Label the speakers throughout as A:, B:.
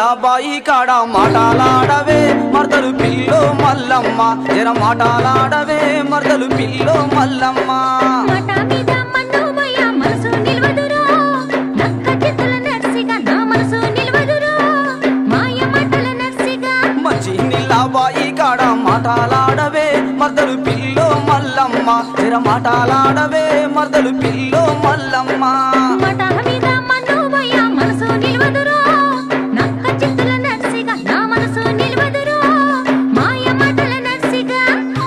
A: నీలాబాయి కాడ మాటలాడవే మర్దలు పిల్లో మల్లమ్మ జర మాటలాడవే మర్దలు పిల్లో మల్లమ్మ
B: మాట మీద మన్ను పోయ మనసు నిల్వదురో నక్క చిత్తుల నర్సిగా నా మనసు నిల్వదురో మాయ మాటల నర్సిగా
A: మంచి నీలాబాయి కాడ మాటలాడవే మర్దలు పిల్లో మల్లమ్మ జర మాటలాడవే మర్దలు పిల్లో మల్లమ్మ
B: మాట మీద మన్ను పోయ మనసు నిల్వదురో నక్క చిత్తుల నర్సిగా నా మనసు నిల్వదురో మాయ మాటల నర్సిగా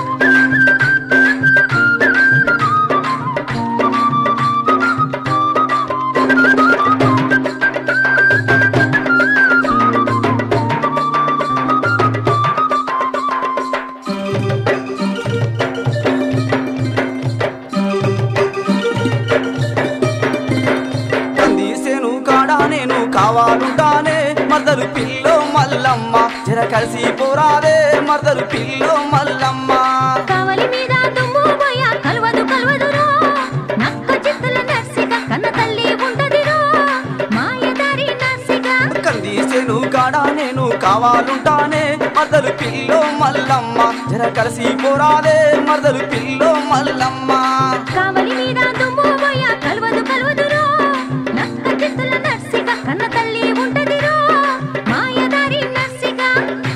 A: కందీసేను కాడా నేను కావాలుంటానే మర్దలు పిల్లో మల్లమ్మ జర కలిసి పోరాదే మర్దలు పిల్లో మల్లమ్మ
B: కావలి మీద దుమ్ము పోయ కలవదు కలవదురో నక్క చిత్తుల నర్సిగా కన్న తల్లి ఉంటదిరో మాయదారి నర్సిగా
A: కందీసేను కాడా నేను కావాలుంటానే మర్దలు పిల్లో మల్లమ్మ జర కలిసి పోరాదే మర్దలు పిల్లో మల్లమ్మ
B: కావలి మీద దుమ్ము పోయ కలవదు కలవదురో నక్క చిత్తుల నర్సిగా కన్న తల్లి ఉంటదిరో మాయదారి నర్సిగా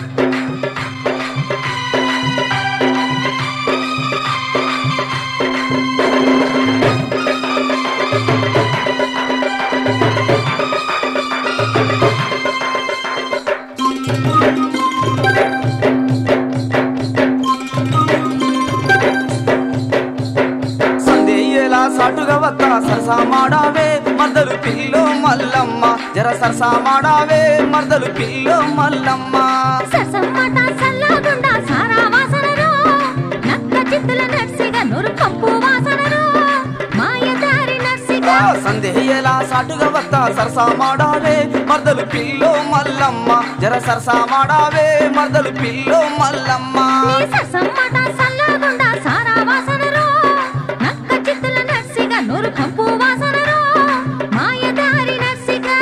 A: సందేయేలా సాటుగా వత్త సరసా మాడావే మర్దలు పిల్లో మల్లమ్మ జర సరసా మాడావే మర్దలు పిల్లో మల్లమ్మ
B: ససమ్మట సల్లగుండా సారా వాసనరో నక్క చిత్తుల నర్సిగా నొరు కంపు వాసనరో మాయదారి నర్సిగా
A: సందేహేలా సాటుగా వత్త సరసా మాడావే మర్దలు పిల్లో మల్లమ్మ జర సరసా మాడావే మర్దలు పిల్లో మల్లమ్మ
B: నీ ససమ్మట సల్లగుండా సారా వాసనరో నక్క చిత్తుల నర్సిగా నొరు కంపు వాసనరో మాయదారి నర్సిగా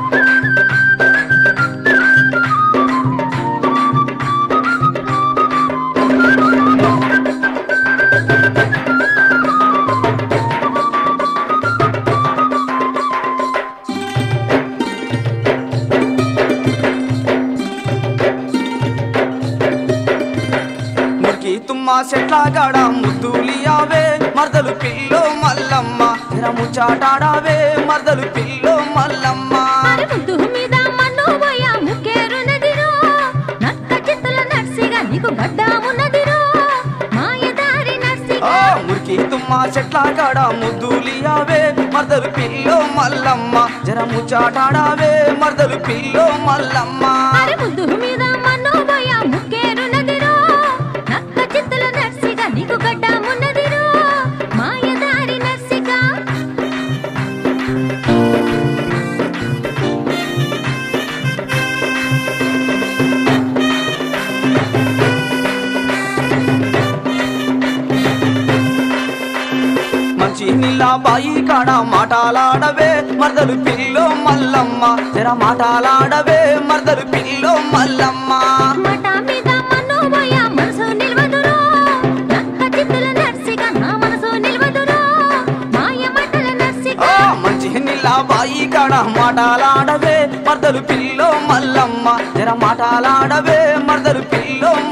A: మురికి తుమ్మ చెట్ల గాడ ముద్దులియావే మర్దలు పిల్లో మల్లమ్మ జర ముచ్చాటాడావే మర్దలు పిల్లో మల్లమ్మ
B: మరి ముద్దు మీద మన్ను పోయ ముక్కేరునదిరో నక్క చిత్తుల నర్సిగా నీకు గడ్డ ఉన్నదిరో మాయదారి
A: ఆ
B: నర్సిగా
A: మురికి తుమ్మ చెట్ల కాడ ముద్దులియావే మర్దలు పిల్లో మల్లమ్మ జర ముచ్చాటాడావే మర్దలు పిల్లో మల్లమ్మ
B: మరి ముద్దు మీద మన్ను పోయ ముక్కేరునదిరో నక్క చిత్తుల నర్సిగా నీకు గడ్డ ఉన్నదిరో మాయదారి నర్సిగా
A: మంచి నీళ్ళ బాయి కాడ మాటలాడవే మర్దలు పిల్లో మల్లమ్మ జర మాటలాడవే మర్దలు పిల్లో మల్లమ్మ
B: మట మీద మన్ను పోయ మనసు నిల్వదురో నక్క చిత్తుల నర్సిగా నా మనసు నిల్వదురో మాయ మాటల నర్సిగా
A: ఆ మంచి నీళ్ళ బాయి కాడ మాటలాడవే మర్దలు పిల్లో మల్లమ్మ జర మాటలాడవే మర్దలు పిల్లో